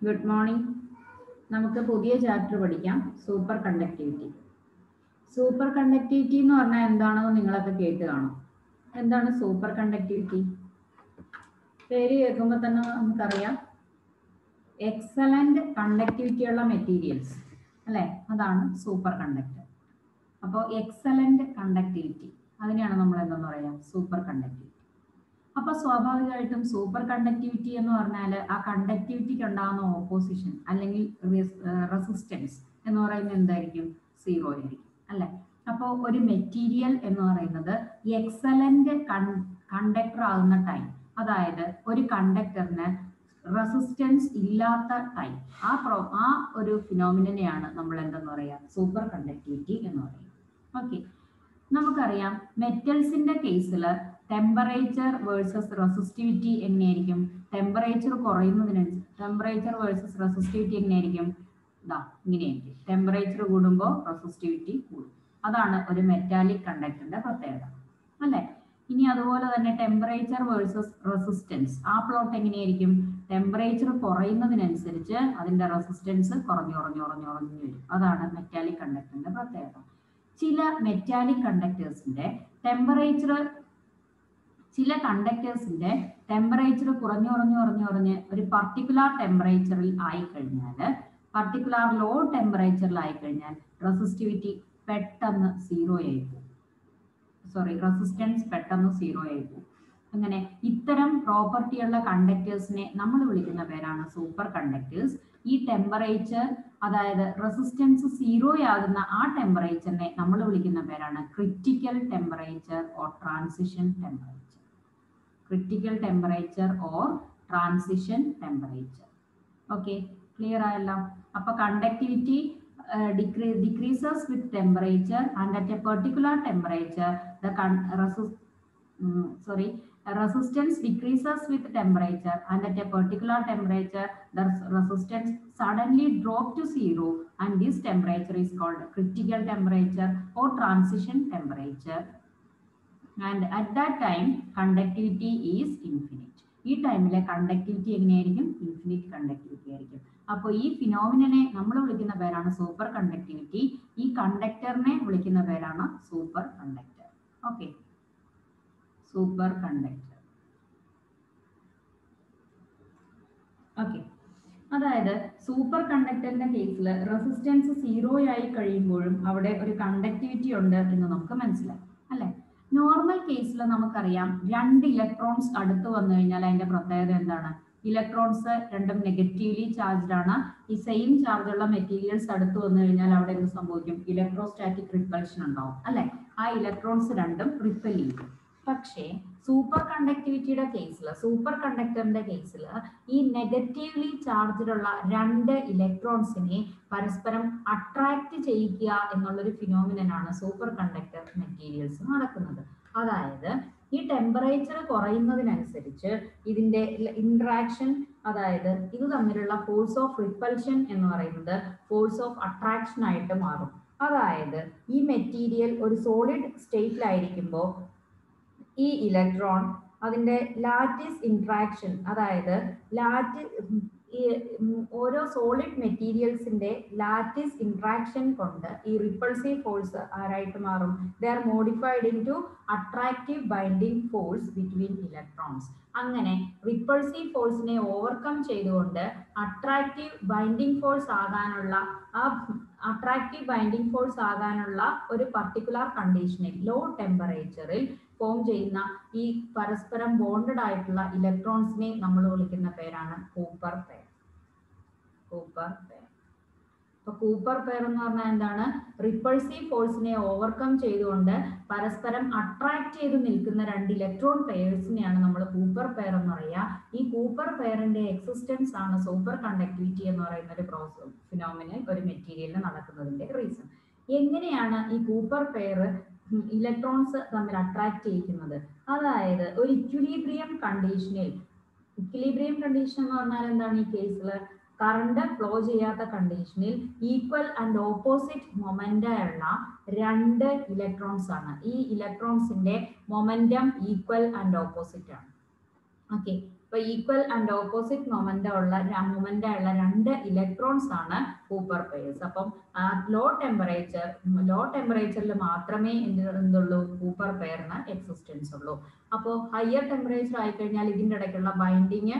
Good morning നമുക്ക് പുതിയ chapter പഠിക്കാം സൂപ്പർ കണ്ടക്ടിവിറ്റി സൂപ്പർ കണ്ടക്ടിവിറ്റി എന്ന് പറഞ്ഞാൽ എന്താണെന്ന് നിങ്ങളൊക്കെ കേട്ട് കാണും എന്താണ് സൂപ്പർ കണ്ടക്ടിവിറ്റി പേര് കേൾക്കുമ്പോൾ തന്നെ നമുക്കറിയാം എക്സലന്റ് കണ്ടക്ടിവിറ്റി ഉള്ള മെറ്റീരിയൽസ് അല്ലെ അതാണ് സൂപ്പർ കണ്ടക്ടർ അപ്പോൾ എക്സലന്റ് കണ്ടക്ടിവിറ്റി അതിനെയാണ് നമ്മൾ എന്തെന്ന് പറയാം സൂപ്പർ കണ്ടക്ടിവിറ്റി അപ്പൊ സ്വാഭാവികമായിട്ടും സൂപ്പർ കണ്ടക്ടിവിറ്റി എന്ന് പറഞ്ഞാൽ ആ കണ്ടക്ടിവിറ്റിക്ക് ഉണ്ടാകുന്ന ഓപ്പോസിഷൻ അല്ലെങ്കിൽ റെസിസ്റ്റൻസ് എന്ന് പറയുന്നത് എന്തായിരിക്കും സീറോ ആയിരിക്കും അല്ലെ അപ്പോൾ ഒരു മെറ്റീരിയൽ എന്ന് പറയുന്നത് എക്സലന്റ് കണ്ടക്ടർ ആകുന്ന ടൈം അതായത് ഒരു കണ്ടക്ടറിന് റെസിസ്റ്റൻസ് ഇല്ലാത്ത ടൈം ആ പ്രോ ആ ഒരു ഫിനോമിനെയാണ് നമ്മൾ എന്തെന്ന് പറയാ സൂപ്പർ കണ്ടക്ടിവിറ്റി എന്ന് പറയുന്നത് ഓക്കെ നമുക്കറിയാം മെറ്റൽസിന്റെ കേസിൽ ടെമ്പറേച്ചർ വേഴ്സസ് റെസിസ്റ്റിവിറ്റി എങ്ങനെയായിരിക്കും ടെമ്പറേച്ചർ കുറയുന്നതിനനുസരിച്ച് ടെമ്പറേച്ചർ വേഴ്സസ് റെസിസ്റ്റിവിറ്റി എങ്ങനെയായിരിക്കും ഇതാ ഇങ്ങനെയായിരിക്കും ടെമ്പറേച്ചർ കൂടുമ്പോൾ റെസിസ്റ്റിവിറ്റി കൂടും അതാണ് ഒരു മെറ്റാലിക് കണ്ടക്ടറിന്റെ പ്രത്യേകത അല്ലെ ഇനി അതുപോലെ തന്നെ ടെമ്പറേച്ചർ വേഴ്സസ് റെസിസ്റ്റൻസ് ആ പ്ലോട്ട് എങ്ങനെയായിരിക്കും ടെമ്പറേച്ചർ കുറയുന്നതിനനുസരിച്ച് അതിന്റെ റെസിസ്റ്റൻസ് കുറഞ്ഞു കുറഞ്ഞു കുറഞ്ഞു കുറഞ്ഞു വരും അതാണ് മെറ്റാലിക് കണ്ടക്ടറിന്റെ പ്രത്യേകത ചില മെറ്റാലിക് കണ്ടക്ടേഴ്സിന്റെ ടെമ്പറേച്ചർ ചില കണ്ടക്ടേഴ്സിന്റെ ടെമ്പറേച്ചർ കുറഞ്ഞു കുറഞ്ഞു കുറഞ്ഞു കുറഞ്ഞ് ഒരു പർട്ടിക്കുലർ ടെമ്പറേച്ചറിൽ ആയി കഴിഞ്ഞാൽ പർട്ടിക്കുലർ ലോ ടെമ്പറേച്ചറിൽ ആയി കഴിഞ്ഞാൽ റെസിസ്റ്റിവിറ്റി പെട്ടെന്ന് സീറോ ആയി പോകും സോറി റെസിസ്റ്റൻസ് പെട്ടെന്ന് സീറോ ആയി പോകും അങ്ങനെ ഇത്തരം പ്രോപ്പർട്ടിയുള്ള കണ്ടക്ടേഴ്സിനെ നമ്മൾ വിളിക്കുന്ന പേരാണ് സൂപ്പർ കണ്ടക്ടേഴ്സ് ഈ ടെമ്പറേച്ചർ അതായത് റെസിസ്റ്റൻസ് സീറോ ആകുന്ന ആ ടെമ്പറേച്ചറിനെ നമ്മൾ വിളിക്കുന്ന പേരാണ് critical temperature or transition temperature critical temperature or transition temperature okay clear ആയല്ലോ അപ്പൊ conductivity decrease, decreases with temperature and at a particular temperature the con resist, um, sorry resistance decreases with temperature and at a particular temperature the resistance suddenly drop to zero and this temperature is called critical temperature or transition temperature and at that time conductivity is infinite ഈ ടൈമിലെ conductivity എങ്ങനെയായിരിക്കും infinite conductivity ആയിരിക്കും അപ്പോൾ ഈ ഫിനോമിനെ നമ്മൾ വിളിക്കുന്ന പേരാണ് super conductivity ഈ കണ്ടക്ടറിനെ വിളിക്കുന്ന പേരാണ് superconductor okay superconductor okay അതായത് സൂപ്പർ കണ്ടക്ടറിന്റെ കേസിൽ റെസിസ്റ്റൻസ് സീറോ ആയി കഴിയുമ്പോഴും അവിടെ ഒരു കണ്ടക്ടിവിറ്റി ഉണ്ട് എന്ന് നമുക്ക് മനസ്സിലാവും അല്ലെ നോർമൽ കേസിൽ നമുക്കറിയാം രണ്ട് ഇലക്ട്രോൺസ് അടുത്ത് വന്നു കഴിഞ്ഞാൽ അതിന്റെ പ്രത്യേകത എന്താണ് ഇലക്ട്രോൺസ് രണ്ടും നെഗറ്റീവ്ലി ചാർജ്ഡ് ആണ് ഈ സെയിം ചാർജ് ഉള്ള മെറ്റീരിയൽസ് അടുത്ത് വന്നു കഴിഞ്ഞാൽ അവിടെ എന്ത് സംഭവിക്കും ഇലക്ട്രോസ്റ്റാറ്റിക് റിപ്പൾഷൻ ഉണ്ടാവും അല്ലെ ആ ഇലക്ട്രോൺസ് രണ്ടും റിപ്പൽ ചെയ്യും പക്ഷേ സൂപ്പർ കണ്ടക്ടിവിറ്റിയുടെ കേസിൽ സൂപ്പർ കണ്ടക്ടറിന്റെ കേസിൽ ഈ നെഗറ്റീവ്ലി ചാർജ്ഡ് ഉള്ള രണ്ട് ഇലക്ട്രോൺസിനെ പരസ്പരം അട്രാക്ട് ചെയ്യിക്കുക എന്നുള്ളൊരു ഫിനോമിനാണ് സൂപ്പർ കണ്ടക്ടർ മെറ്റീരിയൽസ് നടക്കുന്നത് അതായത് ഈ ടെമ്പറേച്ചർ കുറയുന്നതിനനുസരിച്ച് ഇതിന്റെ ഇന്ററാക്ഷൻ അതായത് ഇത് തമ്മിലുള്ള ഫോഴ്സ് ഓഫ് റിപ്പൽഷൻ എന്ന് പറയുന്നത് ഫോഴ്സ് ഓഫ് അട്രാക്ഷൻ ആയിട്ട് മാറും അതായത് ഈ മെറ്റീരിയൽ ഒരു സോളിഡ് സ്റ്റേറ്റിലായിരിക്കുമ്പോൾ ഈ ഇലക്ട്രോൺ അതിന്റെ ലാറ്റിസ് ഇന്ററാക്ഷൻ അതായത് ലാറ്റി ഈ ഓരോ സോളിഡ് മെറ്റീരിയൽസിന്റെ ലാറ്റിസ് ഇന്ററാക്ഷൻ കൊണ്ട് ഈ റിപ്പൾസീവ് ഫോഴ്സ് ആരായിട്ട് മാറും they are modified into attractive binding force between electrons അങ്ങനെ റിപ്പൾസീവ് ഫോഴ്സിനെ ഓവർകം ചെയ്തുകൊണ്ട് അട്രാക്റ്റീവ് ബൈൻഡിങ് ഫോഴ്സ് ആകാനുള്ള ആ അട്രാക്റ്റീവ് ബൈൻഡിങ് ഫോഴ്സ് ആകാനുള്ള ഒരു പർട്ടിക്കുലർ കണ്ടീഷനിൽ ലോ ടെമ്പറേച്ചറിൽ ഫോം ചെയ്യുന്ന ഈ പരസ്പരം ബോണ്ടഡ് ആയിട്ടുള്ള ഇലക്ട്രോൺസിനെ നമ്മൾ വിളിക്കുന്ന പേരാണ് കൂപ്പർ പെയർ കൂപ്പർ പെയർ അപ്പൊ കൂപ്പർ പെയർ എന്ന് പറഞ്ഞാൽ എന്താണ് റിപ്പൾസീവ് ഫോഴ്സിനെ ഓവർകം ചെയ്തുകൊണ്ട് പരസ്പരം അട്രാക്ട് ചെയ്ത് നിൽക്കുന്ന രണ്ട് ഇലക്ട്രോൺ പെയർസിനെയാണ് നമ്മൾ കൂപ്പർ പെയർ എന്ന് പറയുക ഈ കൂപ്പർ പെയറിന്റെ എക്സിസ്റ്റൻസ് ആണ് സൂപ്പർ കണ്ടക്ടിവിറ്റി എന്ന് പറയുന്ന ഒരു പ്രോസസ് ഫിനോമിനൽ ഒരു മെറ്റീരിയലിന് നടക്കുന്നതിന്റെ റീസൺ എങ്ങനെയാണ് ഈ കൂപ്പർ പെയർ ഇലക്ട്രോൺസ് തമ്മിൽ അട്രാക്ട് ചെയ്യിക്കുന്നത് അതായത് ഒരു ഇക്വിലിബ്രിയം കണ്ടീഷനിൽ ഇക്വിലിബ്രിയം കണ്ടീഷൻ എന്ന് പറഞ്ഞാൽ എന്താണ് ഈ കേസിൽ കറണ്ട് ഫ്ലോ ചെയ്യാത്ത കണ്ടീഷനിൽ ഈക്വൽ ആൻഡ് ഓപ്പോസിറ്റ് മൊമെന്റ ഉള്ള രണ്ട് ഇലക്ട്രോൺസ് ആണ് ഈ ഇലക്ട്രോൺസിന്റെ മൊമെന്റം ഈക്വൽ ആൻഡ് ഓപ്പോസിറ്റ് ആണ് ഓക്കെ അപ്പൊ ഈക്വൽ ആൻഡ് ഓപ്പോസിറ്റ് മൊമെന്റ് ഉള്ള മൊമെന്റ് ഉള്ള രണ്ട് ഇലക്ട്രോൺസ് ആണ് കൂപ്പർ പെയർസ് അപ്പം ലോ ടെമ്പറേച്ചർ ലോ ടെമ്പറേച്ചറിൽ മാത്രമേ എന്ത് എന്തുള്ളൂ കൂപ്പർ പെയറിന് എക്സിസ്റ്റൻസ് ഉള്ളൂ അപ്പോൾ ഹയർ ടെമ്പറേച്ചർ ആയിക്കഴിഞ്ഞാൽ ഇതിൻ്റെ ഇടയ്ക്കുള്ള ബൈൻഡിങ്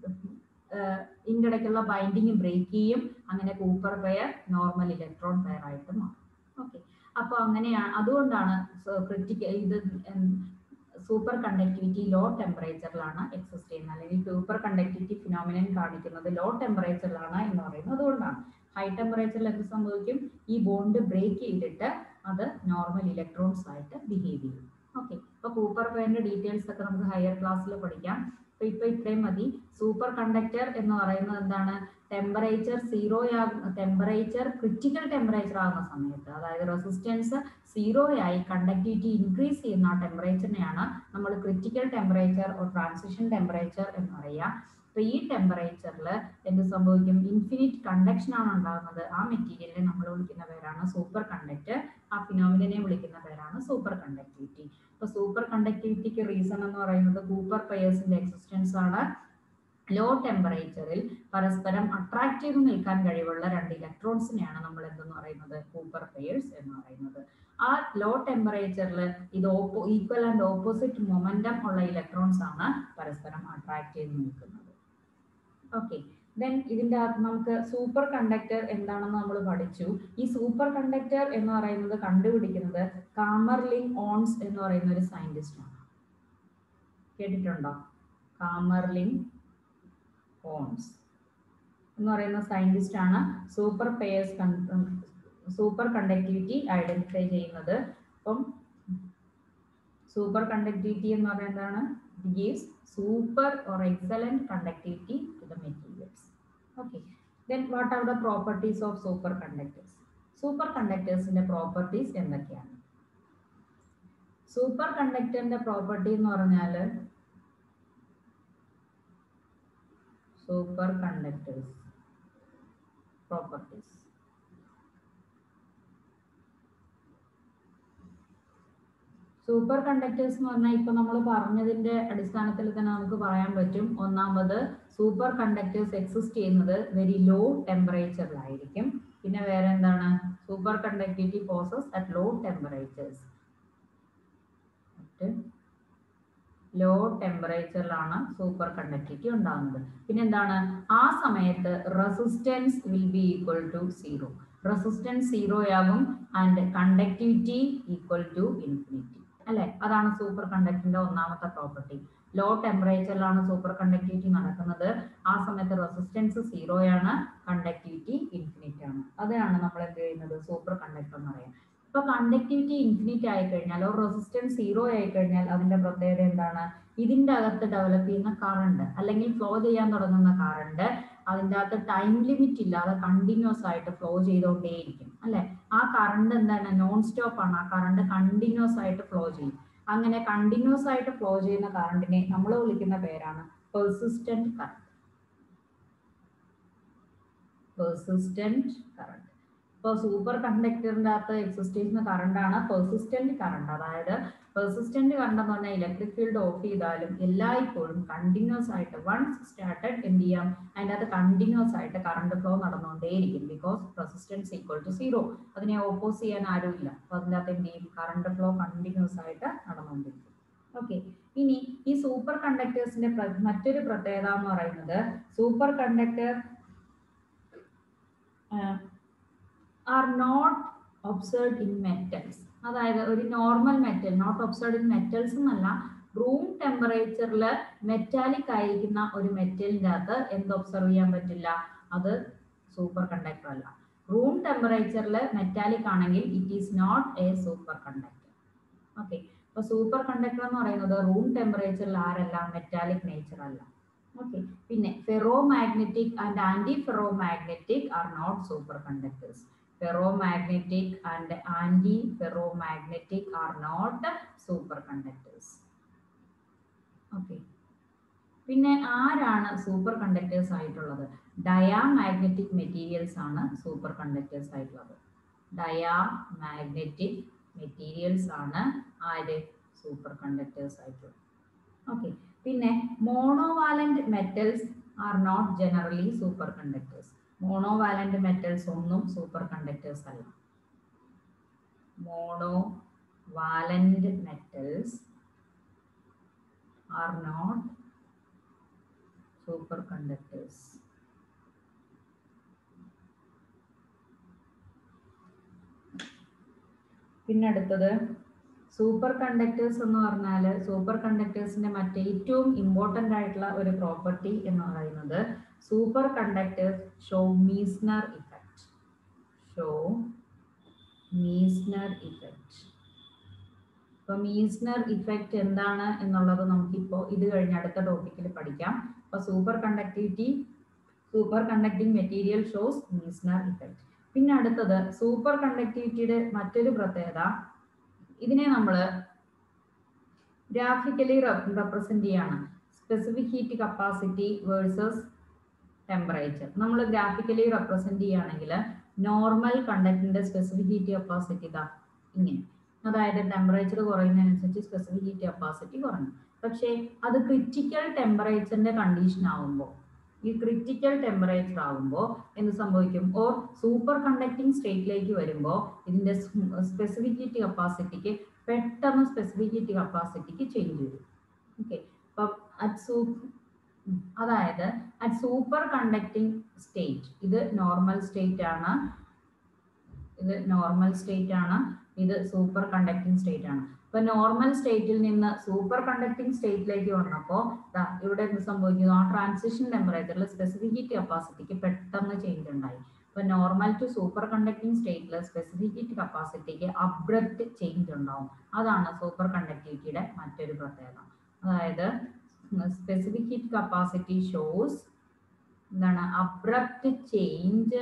ഇതിൻ്റെ ഇടയ്ക്കുള്ള ബൈൻഡിങ് ബ്രേക്ക് ചെയ്യും അങ്ങനെ Cooper pair normal electron pair ആയിട്ട് മാറും ഓക്കെ അപ്പോൾ അങ്ങനെയാണ് അതുകൊണ്ടാണ് ക്രിറ്റിക്കൽ ഇത് സൂപ്പർ കണ്ടക്ടിവിറ്റി ലോ ടെമ്പറേച്ചറിലാണ് എക്സിസ്റ്റ് ചെയ്യുന്നത് അല്ലെങ്കിൽ സൂപ്പർ കണ്ടക്ടിവിറ്റി ഫിനോമിനൻ കാണിക്കുന്നത് ലോ ടെമ്പറേച്ചറിലാണ് എന്ന് പറയുന്നത് അതുകൊണ്ടാണ് ഹൈ ടെമ്പറേച്ചറിൽ എന്ത് സംഭവിക്കും ഈ ബോണ്ട് ബ്രേക്ക് ചെയ്തിട്ട് അത് നോർമൽ ഇലക്ട്രോൺസ് ആയിട്ട് ബിഹേവ് ചെയ്യും ഓക്കെ അപ്പൊ കൂപ്പർ പെയറിന്റെ ഡീറ്റെയിൽസ് ഒക്കെ നമുക്ക് ഹയർ ക്ലാസ്സിൽ പഠിക്കാം അപ്പൊ ഇപ്പൊ ഇത്രയും മതി സൂപ്പർ കണ്ടക്ടർ എന്ന് പറയുന്നത് എന്താണ് temperature zero temperature critical temperature ആകുന്ന സമയത്ത് അതായത് റെസിസ്റ്റൻസ് സീറോ ആയി കണ്ടക്ടിവിറ്റി ഇൻക്രീസ് ചെയ്യുന്ന ആ ടെമ്പറേച്ചറിനെയാണ് നമ്മൾ critical temperature or transition temperature എന്ന് പറയുക അപ്പൊ ഈ ടെമ്പറേച്ചറിൽ എന്ത് സംഭവിക്കും ഇൻഫിനിറ്റ് കണ്ടക്ഷൻ ആണ് ഉണ്ടാകുന്നത് ആ മെറ്റീരിയലിനെ നമ്മൾ വിളിക്കുന്ന പേരാണ് സൂപ്പർ കണ്ടക്ടർ ആ ഫിനോമിനെ വിളിക്കുന്ന പേരാണ് സൂപ്പർ കണ്ടക്ടിവിറ്റി അപ്പൊ സൂപ്പർ കണ്ടക്ടിവിറ്റിക്ക് റീസൺ എന്ന് പറയുന്നത് കൂപ്പർ പെയേഴ്സിന്റെ എക്സിസ്റ്റൻസ് ആണ് ലോ ടെമ്പറേച്ചറിൽ പരസ്പരം അട്രാക്ട് ചെയ്ത് നിൽക്കാൻ കഴിവുള്ള രണ്ട് ഇലക്ട്രോൺസിനെയാണ് നമ്മൾ എന്തെന്ന് പറയുന്നത് കൂപ്പർ പെയേഴ്സ് എന്ന് പറയുന്നത് ആ ലോ ടെമ്പറേച്ചറിൽ ഇത് ഓപ്പോ ഈക്വൽ ആൻഡ് ഓപ്പോസിറ്റ് മൊമെന്റം ഉള്ള ഇലക്ട്രോൺസ് ആണ് പരസ്പരം അട്രാക്ട് ചെയ്ത് നിൽക്കുന്നത് ഓക്കെ ദെൻ ഇതിൻ്റെ അകത്ത് നമുക്ക് സൂപ്പർ കണ്ടക്ടർ എന്താണെന്ന് നമ്മൾ പഠിച്ചു ഈ സൂപ്പർ കണ്ടക്ടർ എന്ന് പറയുന്നത് കണ്ടുപിടിക്കുന്നത് കാമർലിൻ ഓൺസ് എന്ന് പറയുന്ന ഒരു സയന്റിസ്റ്റ് ആണ് കേട്ടിട്ടുണ്ടോ കാമർലിൻ ഓൺസ് എന്ന് പറയുന്ന സയന്റിസ്റ്റ് ആണ് super pairs superconductivity identify ചെയ്യുന്നത് അപ്പം സൂപ്പർ കണ്ടക്ടിവിറ്റി എന്ന് പറയുന്നത് എന്താണ് gives super or excellent conductivity to the materials okay then what are the properties of superconductors സൂപ്പർ കണ്ടക്ടേഴ്സിന്റെ പ്രോപ്പർട്ടീസ് എന്തൊക്കെയാണ് സൂപ്പർ കണ്ടക്ടറിന്റെ പ്രോപ്പർട്ടി എന്ന് പറഞ്ഞാൽ superconductors properties superconductors എന്ന് പറഞ്ഞാൽ ഇപ്പൊ നമ്മൾ പറഞ്ഞതിന്റെ അടിസ്ഥാനത്തിൽ തന്നെ നമുക്ക് പറയാൻ പറ്റും ഒന്നാമത് സൂപ്പർ കണ്ടക്ടേഴ്സ് എക്സിസ്റ്റ് ചെയ്യുന്നത് വെരി ലോ ടെമ്പറേച്ചറിലായിരിക്കും പിന്നെ വേറെ എന്താണ് superconductivity process at low temperatures low ടെമ്പറേച്ചറിലാണ് സൂപ്പർ കണ്ടക്ടിവിറ്റി ഉണ്ടാകുന്നത് പിന്നെ എന്താണ് ആ സമയത്ത് resistance will be equal to zero resistance zero ആകും and conductivity equal to infinity അല്ലെ അതാണ് സൂപ്പർ കണ്ടക്ടറിന്റെ ഒന്നാമത്തെ പ്രോപ്പർട്ടി ലോ ടെമ്പറേച്ചറിലാണ് സൂപ്പർ കണ്ടക്ടിവിറ്റി നടക്കുന്നത് ആ സമയത്ത് റെസിസ്റ്റൻസ് സീറോ ആണ് കണ്ടക്ടിവിറ്റി ഇൻഫിനിറ്റ് ആണ് അതാണ് നമ്മൾ എന്ത് ചെയ്യുന്നത് സൂപ്പർ കണ്ടക്ടർ എന്ന് പറയാം ഇപ്പൊ കണ്ടക്ടിവിറ്റി ഇൻഫിനിറ്റ് ആയി കഴിഞ്ഞാൽ ഒരു റെസിസ്റ്റൻസ് സീറോ ആയി കഴിഞ്ഞാൽ അതിന്റെ പ്രത്യേകത എന്താണ് ഇതിന്റെ അകത്ത് ഡെവലപ്പ് ചെയ്യുന്ന കറണ്ട് അല്ലെങ്കിൽ ഫ്ലോ ചെയ്യാൻ തുടങ്ങുന്ന കറണ്ട് അതിൻ്റെ അകത്ത് ടൈം ലിമിറ്റ് ഇല്ലാതെ കണ്ടിന്യൂസ് ആയിട്ട് ഫ്ലോ ചെയ്തുകൊണ്ടേയിരിക്കും അല്ലെ ആ കറണ്ട് എന്താണ് നോൺ സ്റ്റോപ്പ് ആണ് ആ കറണ്ട് കണ്ടിന്യൂസ് ആയിട്ട് ഫ്ലോ ചെയ്യും അങ്ങനെ കണ്ടിന്യൂസ് ആയിട്ട് ഫ്ലോ ചെയ്യുന്ന കറണ്ടിനെ നമ്മൾ വിളിക്കുന്ന പേരാണ് പെർസിസ്റ്റന്റ് കറണ്ട് പെർസിസ്റ്റന്റ് കറണ്ട് ഇപ്പോൾ സൂപ്പർ കണ്ടക്ടറിൻ്റെ അകത്ത് എക്സിസ്റ്റ് ചെയ്യുന്ന കറണ്ടാണ് പെർസിസ്റ്റന്റ് കറണ്ട് അതായത് പെർസിസ്റ്റന്റ് കറണ്ട് എന്ന് പറഞ്ഞാൽ ഇലക്ട്രിക് ഫീൽഡ് ഓഫ് ചെയ്താലും എല്ലായ്പ്പോഴും കണ്ടിന്യൂസ് ആയിട്ട് വൺസ് സ്റ്റാർട്ടഡ് എന്ത് ചെയ്യാം അതിൻ്റെ അകത്ത് കണ്ടിന്യൂസ് ആയിട്ട് കറണ്ട് ഫ്ലോ നടന്നുകൊണ്ടേയിരിക്കും because resistance equal to zero അതിനെ ഓപ്പോസ് ചെയ്യാൻ ആരുമില്ല അപ്പോൾ അതിൻ്റെ അകത്ത് എന്ത് ചെയ്യും കറണ്ട് ഫ്ലോ കണ്ടിന്യൂസ് ആയിട്ട് നടന്നുകൊണ്ടിരിക്കും ഓക്കെ ഇനി ഈ സൂപ്പർ കണ്ടക്ടേഴ്സിന്റെ മറ്റൊരു പ്രത്യേകത എന്ന് പറയുന്നത് superconductor are not observed in metals അതായത് ഒരു normal metal not observed in metals എന്നല്ല റൂം ടെമ്പറേച്ചറിൽ മെറ്റാലിക് ആയിരിക്കുന്ന ഒരു മെറ്റലിൻ്റെ അകത്ത് എന്ത് ഒബ്സർവ് ചെയ്യാൻ പറ്റില്ല അത് സൂപ്പർ കണ്ടക്ടർ അല്ല റൂം ടെമ്പറേച്ചറിൽ മെറ്റാലിക് ആണെങ്കിൽ it is not a superconductor okay അപ്പൊ സൂപ്പർ കണ്ടക്ടർ എന്ന് പറയുന്നത് റൂം ടെമ്പറേച്ചറിൽ ആരല്ല മെറ്റാലിക് നേച്ചർ അല്ല ഓക്കെ പിന്നെ ferromagnetic and antiferromagnetic are not superconductors ferromagnetic and anti-ferromagnetic are not superconductors. Okay. പിന്നെ ആരാണ് സൂപ്പർ കണ്ടക്ടേഴ്സ് ആയിട്ടുള്ളത് ഡയാമാഗ്നറ്റിക് മെറ്റീരിയൽസ് ആണ് സൂപ്പർ കണ്ടക്ടേഴ്സ് ആയിട്ടുള്ളത് ഡയാമാഗ്നറ്റിക് മെറ്റീരിയൽസ് ആണ് ആര് സൂപ്പർ കണ്ടക്ടേഴ്സ് ആയിട്ടുള്ളത് ഓക്കെ പിന്നെ monovalent metals are not generally superconductors monovalent metals ഒന്നും സൂപ്പർ കണ്ടക്ടേഴ്സ് അല്ല monovalent metals are not superconductors പിന്നെ അടുത്തത് സൂപ്പർ കണ്ടക്ടേഴ്സ് എന്ന് പറഞ്ഞാൽ സൂപ്പർ കണ്ടക്ടേഴ്സിന്റെ മറ്റേ ഏറ്റവും ഇമ്പോർട്ടൻ്റ് ആയിട്ടുള്ള ഒരു പ്രോപ്പർട്ടി എന്ന് പറയുന്നത് superconductors show Meissner effect show Meissner effect ഇപ്പൊ മീസ്നർ ഇഫക്റ്റ് എന്താണ് എന്നുള്ളത് നമുക്കിപ്പോൾ ഇത് കഴിഞ്ഞ് അടുത്ത ടോപ്പിക്കിൽ പഠിക്കാം അപ്പൊ superconductivity superconducting material shows Meissner effect പിന്നെ അടുത്തത് സൂപ്പർ കണ്ടക്ടിവിറ്റിയുടെ മറ്റൊരു പ്രത്യേകത ഇതിനെ നമ്മൾ ഗ്രാഫിക്കലി റെപ്രസെന്റ് ചെയ്യാണ് specific heat capacity versus temperature നമ്മൾ ഗ്രാഫിക്കലി റെപ്രസെന്റ് ചെയ്യുകയാണെങ്കിൽ നോർമൽ കണ്ടക്ടിന്റെ സ്പെസിഫിക് ഹീറ്റ് കപ്പാസിറ്റി ഇതാ ഇങ്ങനെ അതായത് ടെമ്പറേച്ചർ കുറയുന്നതിനനുസരിച്ച് സ്പെസിഫിക് ഹീറ്റ് കപ്പാസിറ്റി കുറഞ്ഞു പക്ഷേ അത് ക്രിറ്റിക്കൽ ടെമ്പറേച്ചറിന്റെ കണ്ടീഷൻ ആകുമ്പോൾ ഈ ക്രിറ്റിക്കൽ ടെമ്പറേച്ചർ ആകുമ്പോൾ എന്ത് സംഭവിക്കും ഓർ സൂപ്പർ കണ്ടക്ടിങ് സ്റ്റേറ്റിലേക്ക് വരുമ്പോൾ ഇതിന്റെ സ്പെസിഫിക് ഹീറ്റ് കപ്പാസിറ്റിക്ക് പെട്ടെന്ന് സ്പെസിഫിക് ഹീറ്റ് കപ്പാസിറ്റിക്ക് ചേഞ്ച് വരും ഓക്കെ അപ്പം അറ്റ് സൂ അതായത് അറ്റ് സൂപ്പർ കണ്ടക്ടിങ് സ്റ്റേറ്റ് ഇത് നോർമൽ സ്റ്റേറ്റ് ആണ് ഇത് നോർമൽ സ്റ്റേറ്റ് ആണ് ഇത് സൂപ്പർ കണ്ടക്ടിങ് സ്റ്റേറ്റ് ആണ് ഇപ്പൊ നോർമൽ സ്റ്റേറ്റിൽ നിന്ന് സൂപ്പർ കണ്ടക്ടിങ് സ്റ്റേറ്റിലേക്ക് വന്നപ്പോൾ ഇവിടെ എന്ത് സംഭവിക്കുന്നു ആ ട്രാൻസിഷൻ ടെമ്പറേച്ചറിൽ സ്പെസിഫിക് ഹീറ്റ് കപ്പാസിറ്റിക്ക് പെട്ടെന്ന് ചേഞ്ച് ഉണ്ടായി ഇപ്പൊ നോർമൽ ടു സൂപ്പർ കണ്ടക്ടിങ് സ്റ്റേറ്റിൽ സ്പെസിഫിക് ഹീറ്റ് കപ്പാസിറ്റിക്ക് അബ്രപ്റ്റ് ചേഞ്ച് ഉണ്ടാവും അതാണ് സൂപ്പർ കണ്ടക്ടിവിറ്റിയുടെ മറ്റൊരു പ്രത്യേകത അതായത് സ്പെസിഫിക് ഹീറ്റ് കപ്പാസിറ്റി ഷോസ് എന്താണ് abrupt change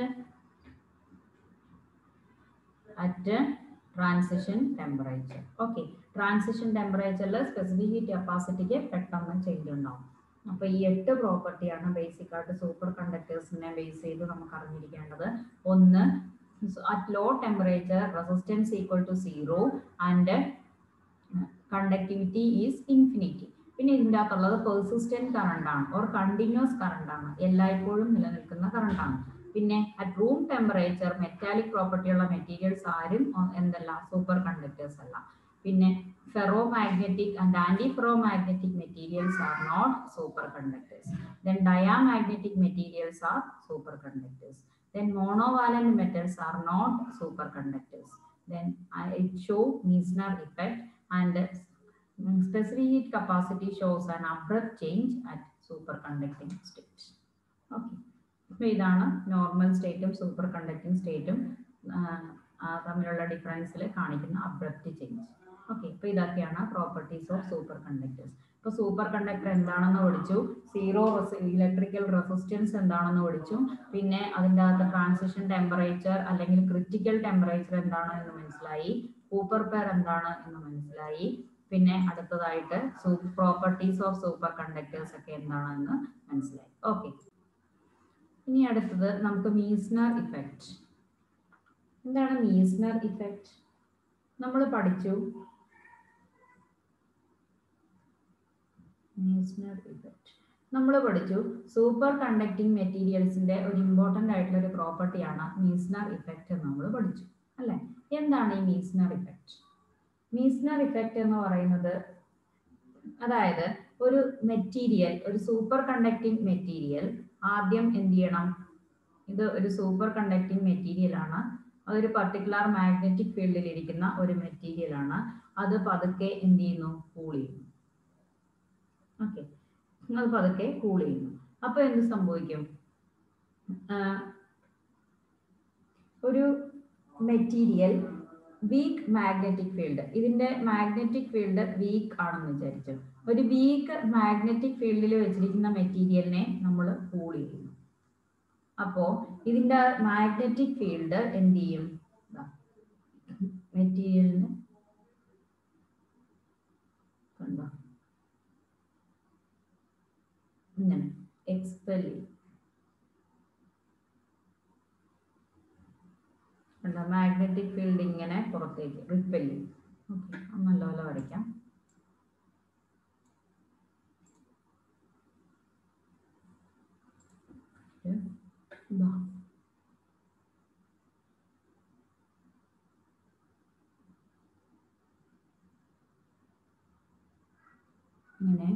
at transition temperature okay transition ടെമ്പറേച്ചറിൽ സ്പെസിഫിക് ഹീറ്റ് കപ്പാസിറ്റിക്ക് പെട്ടെന്ന് ചേഞ്ച് ഉണ്ടാവും അപ്പൊ ഈ എട്ട് പ്രോപ്പർട്ടിയാണ് ബേസിക് ആയിട്ട് സൂപ്പർ കണ്ടക്ടേഴ്സിനെ ബേസ് ചെയ്ത് നമുക്ക് അറിഞ്ഞിരിക്കേണ്ടത് ഒന്ന് at low temperature resistance equal to zero and conductivity is infinity പിന്നെ ഇതിൻ്റെ അകത്തുള്ളത് പെർസിസ്റ്റന്റ് കറണ്ട് ആണ് ഓർ കണ്ടിന്യൂസ് കറണ്ട് ആണ് എല്ലായ്പ്പോഴും നിലനിൽക്കുന്ന കറണ്ട് ആണ് പിന്നെ at room temperature metallic property ഉള്ള മെറ്റീരിയൽസ് ആരും എന്തല്ല സൂപ്പർ കണ്ടക്ടേഴ്സ് അല്ല പിന്നെ ferromagnetic and antiferromagnetic materials are not superconductors then diamagnetic materials are superconductors then monovalent metals are not superconductors then it show Meissner effect and specific heat capacity shows an abrupt change at superconducting state. Okay. അപ്പോൾ ഇതാണ് normal സ്റ്റേറ്റും superconducting സ്റ്റേറ്റും തമ്മിലുള്ള ഡിഫറൻസിൽ കാണിക്കുന്ന abrupt change okay അപ്പോൾ ഇതൊക്കെയാണ് properties of superconductors ഇപ്പോൾ സൂപ്പർ കണ്ടക്ടർ എന്താണെന്ന് പഠിച്ചു സീറോ ഇലക്ട്രിക്കൽ റെസിസ്റ്റൻസ് എന്താണെന്ന് പഠിച്ചു പിന്നെ അതിൻ്റെ അകത്ത് ട്രാൻസിഷൻ ടെമ്പറേച്ചർ അല്ലെങ്കിൽ ക്രിറ്റിക്കൽ ടെമ്പറേച്ചർ എന്താണ് എന്ന് മനസ്സിലായി കൂപ്പർ പെയർ എന്താണ് എന്ന് മനസ്സിലായി പിന്നെ അടുത്തതായിട്ട് പ്രോപ്പർട്ടീസ് ഓഫ് സൂപ്പർ കണ്ടക്ടേഴ്സ് ഒക്കെ എന്താണെന്ന് മനസ്സിലായി ഓക്കെ ഇനി അടുത്തത് നമുക്ക് മീസ്നർ ഇഫക്റ്റ് എന്താണ് മീസ്നർ ഇഫക്റ്റ് നമ്മൾ പഠിച്ചു മീസ്നർ ഇഫക്റ്റ് നമ്മൾ പഠിച്ചു സൂപ്പർ കണ്ടക്ടിങ് മെറ്റീരിയൽസിന്റെ ഒരു ഇമ്പോർട്ടൻ്റ് ആയിട്ടുള്ള ഒരു പ്രോപ്പർട്ടിയാണ് മീസ്നർ ഇഫക്റ്റ് എന്ന് നമ്മൾ പഠിച്ചു അല്ലേ എന്താണ് ഈ മീസ്നർ ഇഫക്റ്റ് മീസ്നർ ഇഫക്റ്റ് എന്ന് പറയുന്നത് അതായത് ഒരു മെറ്റീരിയൽ ഒരു സൂപ്പർ കണ്ടക്ടിങ് മെറ്റീരിയൽ ആദ്യം എന്ത് ചെയ്യണം ഇത് ഒരു സൂപ്പർ കണ്ടക്ടിങ് മെറ്റീരിയൽ ആണ് അതൊരു പർട്ടിക്കുലർ മാഗ്നറ്റിക് ഫീൽഡിൽ ഇരിക്കുന്ന ഒരു മെറ്റീരിയൽ ആണ് അത് പതുക്കെ എന്ത് ചെയ്യുന്നു കൂൾ ചെയ്യുന്നു ഓക്കെ അത് പതുക്കെ കൂൾ ചെയ്യുന്നു അപ്പൊ എന്ത് സംഭവിക്കും ഒരു മെറ്റീരിയൽ വീക്ക് മാഗ്നറ്റിക് ഫീൽഡ് ഇതിന്റെ മാഗ്നറ്റിക് ഫീൽഡ് വീക്ക് ആണെന്ന് വിചാരിച്ചു ഒരു വീക്ക് മാഗ്നറ്റിക് ഫീൽഡിൽ വെച്ചിരിക്കുന്ന മെറ്റീരിയലിനെ നമ്മൾ കൂൾ ചെയ്യുന്നു അപ്പോ ഇതിന്റെ മാഗ്നറ്റിക് ഫീൽഡ് എന്ത് ചെയ്യും മെറ്റീരിയലിന് കണ്ടോ ഇങ്ങനെ എക്സ്പെൽ ചെയ്യും കണ്ടോ മാഗ്നറ്റിക് ഫീൽഡ് ഇങ്ങനെ പുറത്തേക്ക് റിപ്പൽ ചെയ്യും ഓക്കെ നല്ലപോലെ വരയ്ക്കാം ഇങ്ങനെ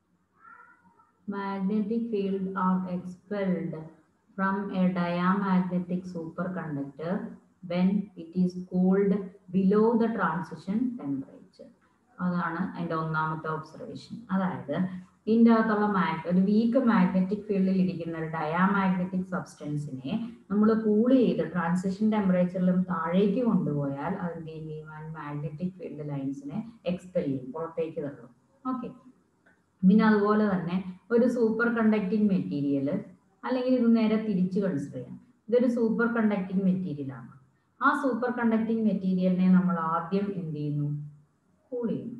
magnetic field are expelled from a diamagnetic superconductor when it is cooled below the transition temperature അതാണ് അതിൻ്റെ ഒന്നാമത്തെ ഒബ്സർവേഷൻ അതായത് ഇതിൻ്റെ അകത്തുള്ള മാഗ് ഒരു വീക്ക് മാഗ്നറ്റിക് ഫീൽഡിൽ ഇരിക്കുന്ന ഒരു ഡയാമാഗ്നറ്റിക് സബ്സ്റ്റൻസിനെ നമ്മൾ കൂൾ ചെയ്ത് ട്രാൻസിഷൻ ടെമ്പറേച്ചറിലും താഴേക്ക് കൊണ്ടുപോയാൽ അതിൻ്റെ മാഗ്നറ്റിക് ഫീൽഡ് ലൈൻസിനെ എക്സ്പെൽ ചെയ്യും പുറത്തേക്ക് തള്ളും ഓക്കെ പിന്നെ അതുപോലെ തന്നെ ഒരു സൂപ്പർ കണ്ടക്റ്റിംഗ് മെറ്റീരിയൽ അല്ലെങ്കിൽ ഇത് നേരെ തിരിച്ച് കൺസിഡർ ചെയ്യാം ഇതൊരു സൂപ്പർ കണ്ടക്റ്റിംഗ് മെറ്റീരിയൽ ആണ് ആ സൂപ്പർ കണ്ടക്റ്റിംഗ് മെറ്റീരിയലിനെ നമ്മൾ ആദ്യം എന്ത് ചെയ്യുന്നു കൂൾ ചെയ്യുന്നു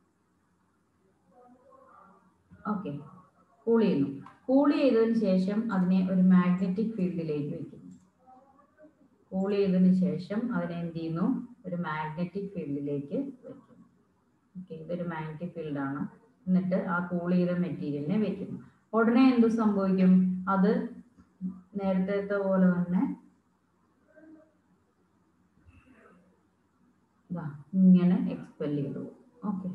ഓക്കെ കൂൾ ചെയ്യുന്നു കൂൾ ചെയ്തതിന് ശേഷം അതിനെ ഒരു മാഗ്നറ്റിക് ഫീൽഡിലേക്ക് വെക്കുന്നു കൂൾ ചെയ്തതിന് ശേഷം അതിനെ എന്ത് ചെയ്യുന്നു ഒരു മാഗ്നറ്റിക് ഫീൽഡിലേക്ക് വെക്കുന്നു ഓക്കെ ഇതൊരു മാഗ്നറ്റിക് ഫീൽഡാണ് എന്നിട്ട് ആ കൂൾ ചെയ്ത മെറ്റീരിയലിനെ വെക്കുന്നു ഉടനെ എന്ത് സംഭവിക്കും അത് നേരത്തെ പോലെ തന്നെ ദാ ഇങ്ങനെ എക്സ്പെൽ ചെയ്തു ഓക്കെ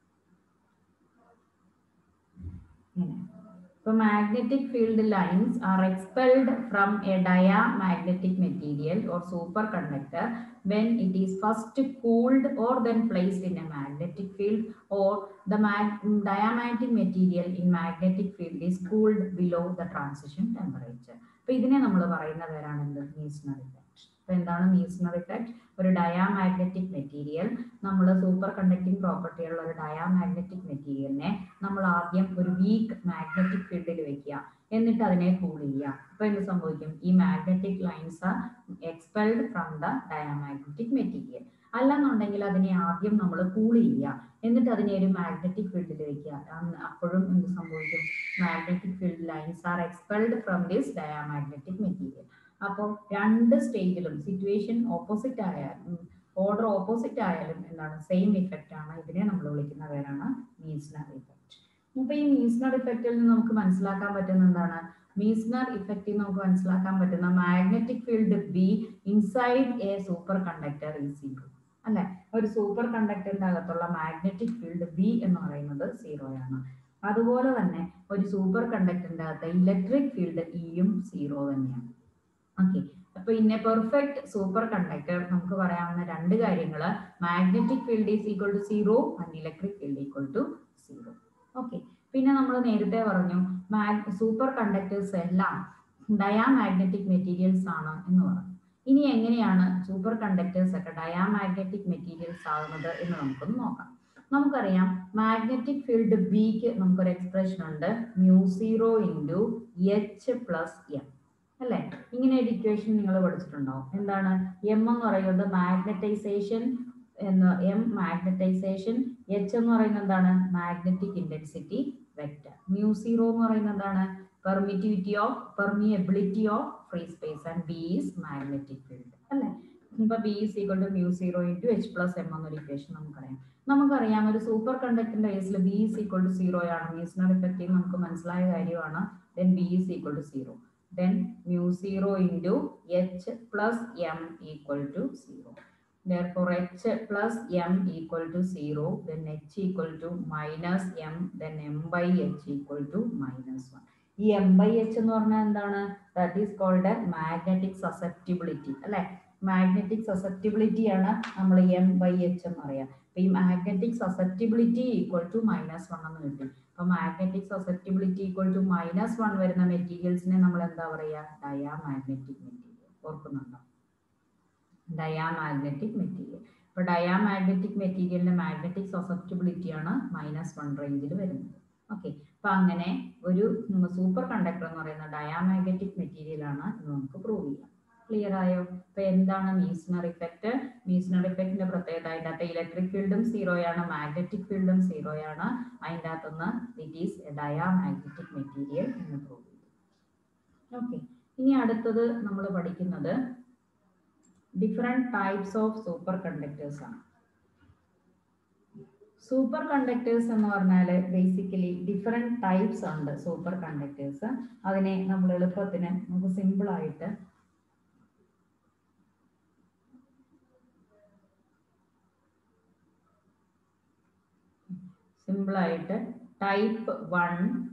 ഇങ്ങനെ ഇപ്പൊ magnetic field lines are expelled from a diamagnetic material or superconductor when it is first cooled or then placed in a magnetic field or the mag- diamagnetic material in magnetic field is cooled below the transition temperature. അപ്പൊ ഇതിനെ നമ്മൾ പറയുന്ന പേരാണ് എന്ത് Meissner effect അപ്പൊ എന്താണ് Meissner effect ഒരു diamagnetic material നമ്മൾ സൂപ്പർ കണ്ടക്ടിങ് പ്രോപ്പർട്ടി ഉള്ള ഒരു ഡയാമാഗ്നറ്റിക് മെറ്റീരിയലിനെ നമ്മൾ ആദ്യം ഒരു വീക്ക് മാഗ്നറ്റിക് ഫീൽഡിൽ വെക്കുക എന്നിട്ട് അതിനെ കൂൾ ചെയ്യുക അപ്പൊ എന്ത് സംഭവിക്കും ഈ magnetic lines are expelled from the diamagnetic material അല്ലെന്നുണ്ടെങ്കിൽ അതിനെ ആദ്യം നമ്മൾ കൂൾ ചെയ്യുക എന്നിട്ട് അതിനെ ഒരു മാഗ്നറ്റിക് ഫീൽഡിൽ വെക്കുക അന്ന് അപ്പോഴും എന്ത് സംഭവിക്കും magnetic field lines are expelled from this diamagnetic material അപ്പോൾ രണ്ട് സ്റ്റേജിലും സിറ്റുവേഷൻ ഓപ്പോസിറ്റ് ആയാലും ഓർഡർ ഓപ്പോസിറ്റ് ആയാലും എന്താണ് സെയിം ഇഫക്റ്റ് ആണ് ഇതിനെ നമ്മൾ വിളിക്കുന്ന പേരാണ് മീസ്നർ ഇഫക്റ്റ് അപ്പൊ ഈ മീസ്നർ ഇഫക്റ്റിൽ നിന്ന് നമുക്ക് മനസ്സിലാക്കാൻ പറ്റുന്ന എന്താണ് മീസ്നർ ഇഫക്റ്റിൽ നമുക്ക് മനസ്സിലാക്കാൻ പറ്റുന്ന magnetic field B inside a superconductor is zero അല്ലെ ഒരു സൂപ്പർ കണ്ടക്ടറിന്റെ അകത്തുള്ള മാഗ്നറ്റിക് ഫീൽഡ് ബി എന്ന് പറയുന്നത് സീറോ ആണ് അതുപോലെ തന്നെ ഒരു സൂപ്പർ കണ്ടക്ടറിന്റെ അകത്ത് ഇലക്ട്രിക് ഫീൽഡ് ഇയും സീറോ തന്നെയാണ് ഓക്കെ അപ്പൊ ഇന്ന പെർഫെക്റ്റ് സൂപ്പർ കണ്ടക്ടർ നമുക്ക് പറയാവുന്ന രണ്ട് കാര്യങ്ങൾ magnetic field is equal to zero and electric field equal to zero okay പിന്നെ നമ്മൾ നേരത്തെ പറഞ്ഞു സൂപ്പർ കണ്ടക്ടേഴ്സ് എല്ലാം ഡയാമാഗ്നറ്റിക് മെറ്റീരിയൽസ് ആണ് എന്ന് പറഞ്ഞു ഇനി എങ്ങനെയാണ് സൂപ്പർ കണ്ടക്ടേഴ്സ് ഒക്കെ ഡയാമാഗ്നറ്റിക് മെറ്റീരിയൽസ് ആകുന്നത് എന്ന് നമുക്കൊന്ന് നോക്കാം നമുക്കറിയാം മാഗ്നറ്റിക് ഫീൽഡ് ബിക്ക് നമുക്കൊരു എക്സ്പ്രഷൻ ഉണ്ട് mu zero into H plus M അല്ലേ ഇങ്ങനെ ഒരു ഇക്വേഷൻ നിങ്ങൾ പഠിച്ചിട്ടുണ്ടാവും എന്താണ് എം എന്ന് പറയുന്നത് മാഗ്നറ്റൈസേഷൻ എന്ന് എം മാഗ്നറ്റൈസേഷൻ എച്ച് എന്ന് പറയുന്നത് എന്താണ് magnetic intensity vector mu zero എന്ന് പറയുന്നത് എന്താണ് permittivity of permeability of free space and B is magnetic field അല്ലേ ഇപ്പൊ B is equal to mu zero into H plus M എന്നൊരു ഇക്വേഷൻ നമുക്കറിയാം നമുക്കറിയാം ഒരു സൂപ്പർ കണ്ടക്ടറിന്റെ കേസിൽ B is equal to zero ആണ് മീസ്നർ ഇഫക്റ്റീവ് നമുക്ക് മനസ്സിലായ കാര്യമാണ് then B is equal to zero then mu 0 into h plus m equal to 0. Therefore, h plus m equal to 0, then h equal to minus m, then m by h equal to minus 1. ഈ M by H എന്ന് പറഞ്ഞാൽ എന്താണ് that is called magnetic susceptibility അല്ലെ magnetic susceptibility ആണ് നമ്മൾ M by H എന്ന് പറയാം അപ്പൊ ഈ magnetic susceptibility equal to minus one എന്ന് കിട്ടി അപ്പൊ magnetic susceptibility equal to minus one വരുന്ന മെറ്റീരിയൽസിനെ നമ്മൾ എന്താ പറയുക ഡയാമാഗ്നറ്റിക് മെറ്റീരിയൽ ഓർക്കുന്നുണ്ടോ ഡയാമാഗ്നറ്റിക് മെറ്റീരിയൽ ഇപ്പൊ ഡയാമാഗ്നറ്റിക് മെറ്റീരിയലിന്റെ മാഗ്നറ്റിക് സസെപ്റ്റിബിലിറ്റി ആണ് മൈനസ് വൺ റേഞ്ചിൽ വരുന്നത് ഓക്കെ അപ്പൊ അങ്ങനെ ഒരു സൂപ്പർ കണ്ടക്ടർ എന്ന് പറയുന്ന ഡയാമാഗ്നറ്റിക് മെറ്റീരിയൽ ആണ് എന്ന് നമുക്ക് പ്രൂവ് ചെയ്യാം ക്ലിയർ ആയോ ഇപ്പൊ എന്താണ് മീസ്നർ ഇഫക്റ്റ് മീസ്നർ ഇഫക്റ്റിന്റെ പ്രത്യേകത അതിൻ്റെ അകത്ത് ഇലക്ട്രിക് ഫീൽഡും സീറോയാണ് മാഗ്നറ്റിക് ഫീൽഡും സീറോയാണ് അതിൻ്റെ അകത്തുനിന്ന് it is a diamagnetic material എന്ന് പ്രൂവ് ചെയ്തു ഓക്കെ ഇനി അടുത്തത് നമ്മൾ പഠിക്കുന്നത് different types of superconductors ആണ് സൂപ്പർ കണ്ടക്ടേഴ്സ് എന്ന് പറഞ്ഞാൽ ബേസിക്കലി ഡിഫറെന്റ് ടൈപ്സ് ഉണ്ട് സൂപ്പർ കണ്ടക്ടേഴ്സ് അതിനെ നമ്മൾ എളുപ്പത്തിന് നമുക്ക് സിമ്പിൾ ആയിട്ട് സിമ്പിൾ ആയിട്ട് type one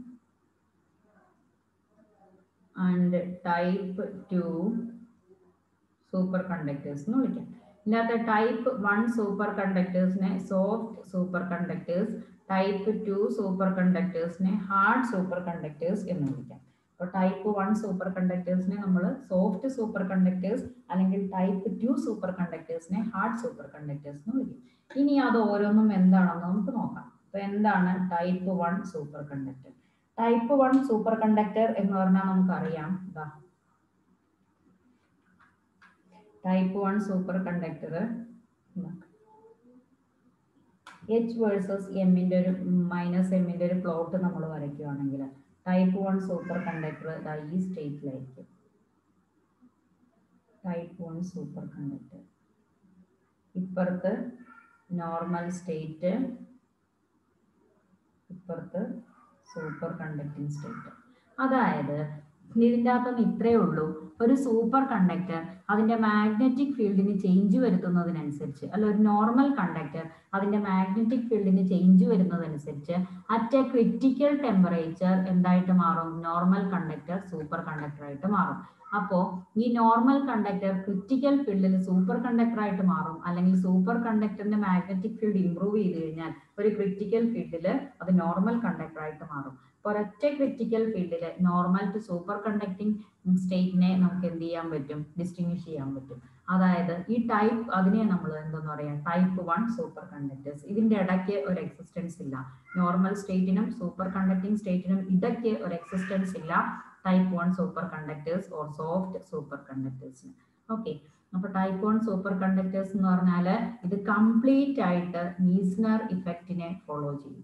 and type two superconductors എന്ന് വിളിക്കാം ഇതിനകത്ത് ടൈപ്പ് വൺ സൂപ്പർ കണ്ടക്ടേഴ്സിനെ soft superconductors type two സൂപ്പർ കണ്ടക്ടേഴ്സിനെ ഹാർഡ് സൂപ്പർ കണ്ടക്ടേഴ്സ് എന്ന് വിളിക്കാം അപ്പോൾ ടൈപ്പ് വൺ സൂപ്പർ കണ്ടക്ടേഴ്സിനെ നമ്മൾ സോഫ്റ്റ് സൂപ്പർ കണ്ടക്ടേഴ്സ് അല്ലെങ്കിൽ ടൈപ്പ് ടു സൂപ്പർ കണ്ടക്ടേഴ്സിനെ ഹാർഡ് സൂപ്പർ കണ്ടക്ടേഴ്സ് എന്ന് വിളിക്കും ഇനി അത് ഓരോന്നും എന്താണെന്ന് നമുക്ക് നോക്കാം അപ്പൊ എന്താണ് type one superconductor type one superconductor എന്ന് പറഞ്ഞാൽ നമുക്കറിയാം ഇതാ type one superconductor H versus എമ്മിന്റെ ഒരു മൈനസ് എമ്മിന്റെ ഒരു പ്ലോട്ട് നമ്മൾ വരയ്ക്കുകയാണെങ്കിൽ ടൈപ്പ് വൺ സൂപ്പർ കണ്ടക്ടർ ഈ സ്റ്റേറ്റിലായിരിക്കും ടൈപ്പ് വൺ സൂപ്പർ കണ്ടക്ടർ ഇപ്പുറത്ത് നോർമൽ സ്റ്റേറ്റ് ഇപ്പുറത്ത് സൂപ്പർ കണ്ടക്ടിങ് സ്റ്റേറ്റ് അതായത് ഇതിൻ്റെ അകത്തുനിന്ന് ഇത്രയേ ഉള്ളൂ ഒരു സൂപ്പർ കണ്ടക്ടർ അതിന്റെ മാഗ്നറ്റിക് ഫീൽഡിന് ചേഞ്ച് വരുത്തുന്നതിനനുസരിച്ച് അല്ല ഒരു നോർമൽ കണ്ടക്ടർ അതിന്റെ മാഗ്നറ്റിക് ഫീൽഡിന് ചേഞ്ച് വരുന്നതനുസരിച്ച് അറ്റ് എ ക്രിറ്റിക്കൽ ടെമ്പറേച്ചർ എന്തായിട്ട് മാറും നോർമൽ കണ്ടക്ടർ സൂപ്പർ കണ്ടക്ടർ ആയിട്ട് മാറും അപ്പോൾ ഈ നോർമൽ കണ്ടക്ടർ ക്രിറ്റിക്കൽ ഫീൽഡിൽ സൂപ്പർ കണ്ടക്ടർ ആയിട്ട് മാറും അല്ലെങ്കിൽ സൂപ്പർ കണ്ടക്ടറിന്റെ മാഗ്നറ്റിക് ഫീൽഡ് ഇംപ്രൂവ് ചെയ്ത് കഴിഞ്ഞാൽ ഒരു ക്രിറ്റിക്കൽ ഫീൽഡിൽ അത് നോർമൽ കണ്ടക്ടർ ആയിട്ട് മാറും ഒരൊറ്റ ക്രിറ്റിക്കൽ ഫീൽഡിൽ നോർമൽ ടു സൂപ്പർ കണ്ടക്ടിങ് സ്റ്റേറ്റിനെ നമുക്ക് എന്ത് ചെയ്യാൻ പറ്റും ഡിസ്റ്റിങ്വിഷ് ചെയ്യാൻ പറ്റും അതായത് ഈ ടൈപ്പ് അതിനെ നമ്മൾ എന്തെന്ന് പറയാം ടൈപ്പ് വൺ സൂപ്പർ കണ്ടക്ടേഴ്സ് ഇതിന്റെ ഇടയ്ക്ക് ഒരു എക്സിസ്റ്റൻസ് ഇല്ല നോർമൽ സ്റ്റേറ്റിനും സൂപ്പർ കണ്ടക്ടിങ് സ്റ്റേറ്റിനും ഇടയ്ക്ക് ഒരു എക്സിസ്റ്റൻസ് ഇല്ല type one superconductors or soft സൂപ്പർ കണ്ടക്ടേഴ്സിന് ഓക്കെ അപ്പൊ ടൈപ്പ് വൺ സൂപ്പർ കണ്ടക്ടേഴ്സ് എന്ന് പറഞ്ഞാൽ ഇത് കംപ്ലീറ്റ് ആയിട്ട് മീസ്നർ ഇഫക്റ്റിനെ ഫോളോ ചെയ്യും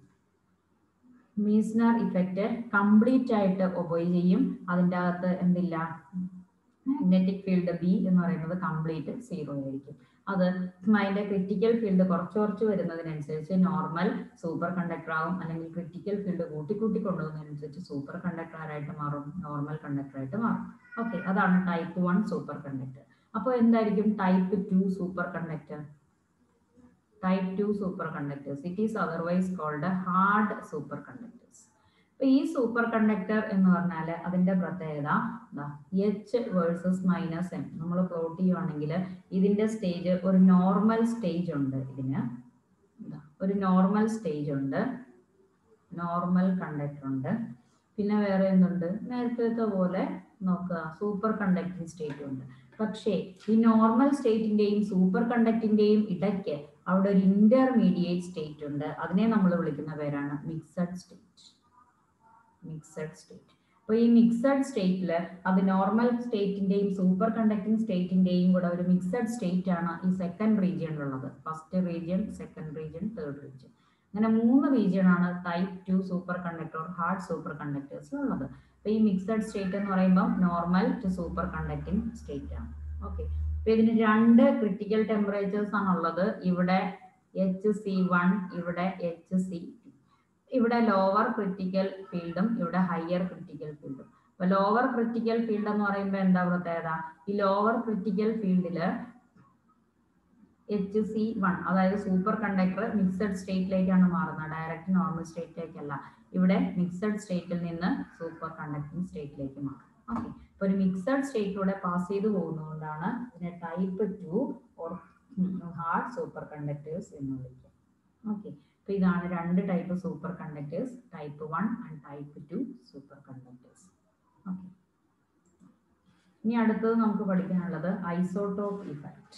മീസ്നർ ഇഫക്റ്റ് കംപ്ലീറ്റ് ആയിട്ട് ഒബോയ് ചെയ്യും അതിൻ്റെ അകത്ത് എന്തില്ല മാഗ്നറ്റിക് ഫീൽഡ് ബി എന്ന് പറയുന്നത് കംപ്ലീറ്റ് സീറോ ആയിരിക്കും അത് അതിന്റെ ക്രിറ്റിക്കൽ ഫീൽഡ് കുറച്ച് കുറച്ച് വരുന്നതിനനുസരിച്ച് നോർമൽ സൂപ്പർ കണ്ടക്ടർ ആവും അല്ലെങ്കിൽ ക്രിറ്റിക്കൽ ഫീൽഡ് കൂട്ടി കൂട്ടി കൊണ്ടുപോകുന്നതിനനുസരിച്ച് സൂപ്പർ കണ്ടക്ടർ ആയിട്ട് മാറും നോർമൽ കണ്ടക്ടർ ആയിട്ട് മാറും ഓക്കെ അതാണ് ടൈപ്പ് വൺ സൂപ്പർ കണ്ടക്ടർ അപ്പോൾ എന്തായിരിക്കും type two superconductor type two superconductors it is otherwise called hard superconductors അപ്പൊ ഈ സൂപ്പർ കണ്ടക്ടർ എന്ന് പറഞ്ഞാൽ അതിന്റെ പ്രത്യേകത എച്ച് വേഴ്സസ് മൈനസ് എം നമ്മൾ പ്ലോട്ട് ചെയ്യുവാണെങ്കിൽ ഇതിന്റെ സ്റ്റേജ് ഒരു നോർമൽ സ്റ്റേജ് ഉണ്ട് ഇതിന് ഒരു നോർമൽ സ്റ്റേജ് ഉണ്ട് നോർമൽ കണ്ടക്ടർ ഉണ്ട് പിന്നെ വേറെ എന്തുണ്ട് നേരത്തെ പോലെ നോക്കുക സൂപ്പർ കണ്ടക്ടിങ് സ്റ്റേറ്റ് ഉണ്ട് പക്ഷേ ഈ നോർമൽ സ്റ്റേറ്റിന്റെയും സൂപ്പർ കണ്ടക്ടിന്റെയും ഇടയ്ക്ക് അവിടെ ഒരു ഇന്റർമീഡിയറ്റ് സ്റ്റേറ്റ് ഉണ്ട് അതിനെ നമ്മൾ വിളിക്കുന്ന പേരാണ് മിക്സഡ് സ്റ്റേറ്റ് മിക്സഡ് സ്റ്റേറ്റ് അപ്പോൾ ഈ മിക്സഡ് സ്റ്റേറ്റിൽ അത് നോർമൽ സ്റ്റേറ്റിന്റെയും സൂപ്പർ കണ്ടക്ടിങ് സ്റ്റേറ്റിന്റെയും കൂടെ ഒരു മിക്സഡ് സ്റ്റേറ്റ് ആണ് ഈ സെക്കൻഡ് റീജിയനിലുള്ളത് first region second region third region അങ്ങനെ മൂന്ന് റീജിയൻ ആണ് type two superconductor hard superconductors ഉള്ളത് അപ്പൊ ഈ മിക്സഡ് സ്റ്റേറ്റ് എന്ന് പറയുമ്പോൾ normal to superconducting state ആണ് ഓക്കെ അപ്പൊ ഇതിന് രണ്ട് ക്രിട്ടിക്കൽ ടെമ്പറേച്ചേഴ്സ് ആണ് ഉള്ളത് ഇവിടെ എച്ച് സി വൺ ഇവിടെ എച്ച് സി ഇവിടെ ലോവർ ക്രിട്ടിക്കൽ ഫീൽഡും ഇവിടെ ഹയർ ക്രിട്ടിക്കൽ ഫീൽഡും അപ്പൊ ലോവർ ക്രിട്ടിക്കൽ ഫീൽഡ് എന്ന് പറയുമ്പോൾ എന്താ പ്രത്യേകത ഈ ലോവർ ക്രിട്ടിക്കൽ ഫീൽഡില് എച്ച് സി വൺ അതായത് സൂപ്പർ കണ്ടക്ടർ മിക്സഡ് സ്റ്റേറ്റിലേക്കാണ് മാറുന്നത് ഡയറക്റ്റ് നോർമൽ സ്റ്റേറ്റിലേക്കല്ല ഇവിടെ മിക്സഡ് സ്റ്റേറ്റിൽ നിന്ന് സൂപ്പർ കണ്ടക്ടിങ് സ്റ്റേറ്റിലേക്ക് മാറും ഓക്കെ അപ്പൊ ഒരു മിക്സഡ് സ്റ്റേറ്റിലൂടെ പാസ് ചെയ്തു പോകുന്നതുകൊണ്ടാണ് ഇതിനെ type two or hard superconductors എന്ന് വിളിക്കുക ഓക്കെ അപ്പൊ ഇതാണ് രണ്ട് type superconductors type one and type two superconductors okay ഇനി അടുത്തത് നമുക്ക് പഠിക്കാനുള്ളത് ഐസോട്ടോപ്പ് ഇഫക്റ്റ്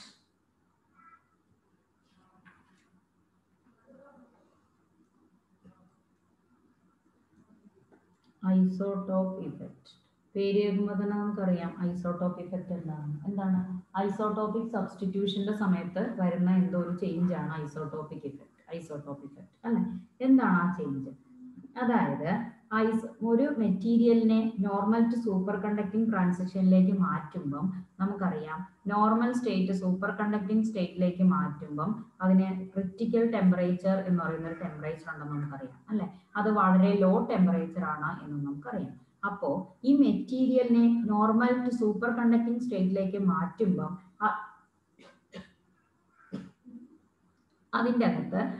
ഐസോട്ടോപ്പ് ഇഫക്റ്റ് പേര് കേൾക്കുമ്പോൾ തന്നെ നമുക്കറിയാം ഐസോട്ടോപ്പ് ഇഫക്റ്റ് എന്താണ് എന്താണ് ഐസോട്ടോപ്പിക് സബ്സ്റ്റിറ്റ്യൂഷന്റെ സമയത്ത് വരുന്ന എന്തോ ഒരു ചേഞ്ച് ആണ് ഐസോട്ടോപ്പിക് ഇഫക്റ്റ് ഐസോട്ടോപ്പ് ഇഫക്റ്റ് അല്ലെ എന്താണ് ആ ചേഞ്ച് അതായത് ഐസ് ഒരു മെറ്റീരിയലിനെ നോർമൽ ടു സൂപ്പർ കണ്ടക്ടിങ് ട്രാൻസിഷനിലേക്ക് മാറ്റുമ്പം നമുക്കറിയാം നോർമൽ സ്റ്റേറ്റ് സൂപ്പർ കണ്ടക്ടിങ് സ്റ്റേറ്റിലേക്ക് മാറ്റുമ്പം അതിന് ക്രിറ്റിക്കൽ ടെമ്പറേച്ചർ എന്ന് പറയുന്ന ഒരു ടെമ്പറേച്ചർ ഉണ്ടെന്ന് നമുക്കറിയാം അല്ലെ അത് വളരെ ലോ ടെമ്പറേച്ചർ ആണ് എന്ന് നമുക്കറിയാം അപ്പോ ഈ മെറ്റീരിയലിനെ നോർമൽ ടു സൂപ്പർ കണ്ടക്ടിങ് സ്റ്റേറ്റിലേക്ക് മാറ്റുമ്പം അതിൻ്റെ അകത്ത്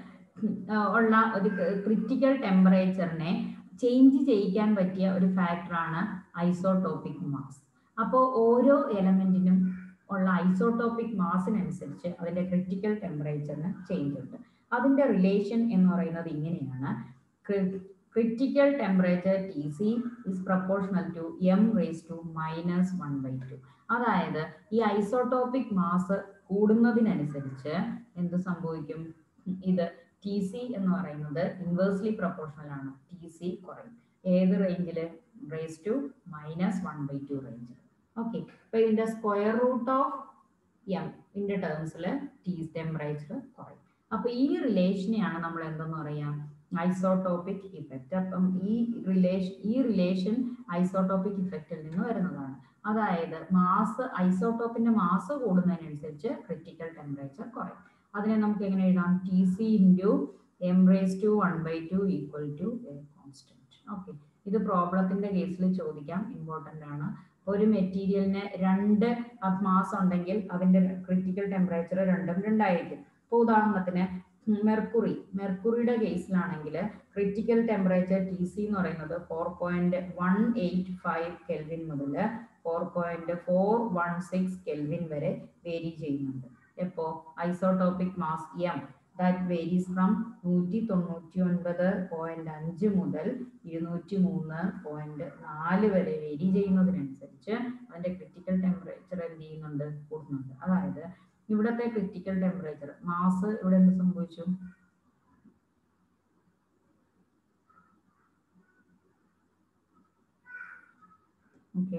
ഉള്ള ഒരു ക്രിറ്റിക്കൽ ടെമ്പറേച്ചറിനെ ചേഞ്ച് ചെയ്യിക്കാൻ പറ്റിയ ഒരു ഫാക്ടറാണ് ഐസോടോപ്പിക് മാസ് അപ്പോൾ ഓരോ എലമെന്റിനും ഉള്ള ഐസോടോപ്പിക് മാസിനനുസരിച്ച് അതിന്റെ ക്രിറ്റിക്കൽ ടെമ്പറേച്ചറിന് ചേഞ്ച് ഉണ്ട് അതിന്റെ റിലേഷൻ എന്ന് പറയുന്നത് ഇങ്ങനെയാണ് critical temperature T C is proportional to M raise to minus one by two അതായത് ഈ ഐസോടോപ്പിക് മാസ് കൂടുന്നതിനനുസരിച്ച് എന്ത് സംഭവിക്കും ഇത് ടി സി എന്ന് പറയുന്നത് ഇൻവേഴ്സ്ലി പ്രപ്പോർഷണൽ ആണ് ടി സി കുറയും ഏത് റേഞ്ചിൽ raise to minus one by two റേഞ്ചിൽ ഓക്കെ അപ്പൊ ഇതിന്റെ സ്ക്വയർ റൂട്ട് ഓഫ് എം ഇതിന്റെ ടേംസിൽ ടി ടെമ്പറേച്ചർ കുറയും അപ്പൊ ഈ റിലേഷനെയാണ് നമ്മൾ എന്തെന്ന് പറയാം ഐസോട്ടോപ്പിക് ഇഫക്റ്റ് അപ്പം ഈ റിലേഷൻ ഈ റിലേഷൻ ഐസോട്ടോപ്പിക് ഇഫക്റ്റിൽ നിന്ന് വരുന്നതാണ് അതായത് മാസ് ഐസോട്ടോപ്പിന്റെ മാസ് കൂടുന്നതിനനുസരിച്ച് ക്രിറ്റിക്കൽ ടെമ്പറേച്ചർ കുറയും അതിനെ നമുക്ക് എങ്ങനെ എഴുതാം T C into M raise to one by two equal to a constant okay ഇത് പ്രോബ്ലത്തിന്റെ കേസിൽ ചോദിക്കാം ഇമ്പോർട്ടന്റ് ആണ് ഒരു മെറ്റീരിയലിന് രണ്ട് മാസ് ഉണ്ടെങ്കിൽ അതിന്റെ ക്രിറ്റിക്കൽ ടെമ്പറേച്ചർ രണ്ടും രണ്ടായിരിക്കും ഇപ്പോൾ ഉദാഹരണത്തിന് മെർക്കുറി മെർക്കുറിയുടെ കേസിലാണെങ്കിൽ ക്രിറ്റിക്കൽ ടെമ്പറേച്ചർ ടി സി എന്ന് പറയുന്നത് four point one eight five kelvin മുതൽ four point four one six kelvin വരെ വേരി ചെയ്യുന്നുണ്ട് എപ്പോ isotopic mass M that varies from നൂറ്റി തൊണ്ണൂറ്റി ഒൻപത് പോയിന്റ് അഞ്ച് മുതൽ ഇരുന്നൂറ്റി മൂന്ന് പോയിന്റ് നാല് വരെ വേരി ചെയ്യുന്നതിനനുസരിച്ച് അതിന്റെ ക്രിറ്റിക്കൽ ടെമ്പറേച്ചർ എന്ത് ചെയ്യുന്നുണ്ട് കൂടുന്നുണ്ട് അതായത് ഇവിടത്തെ ക്രിറ്റിക്കൽ ടെമ്പറേച്ചർ മാസ് ഇവിടെ എന്ത് സംഭവിച്ചു ഓക്കെ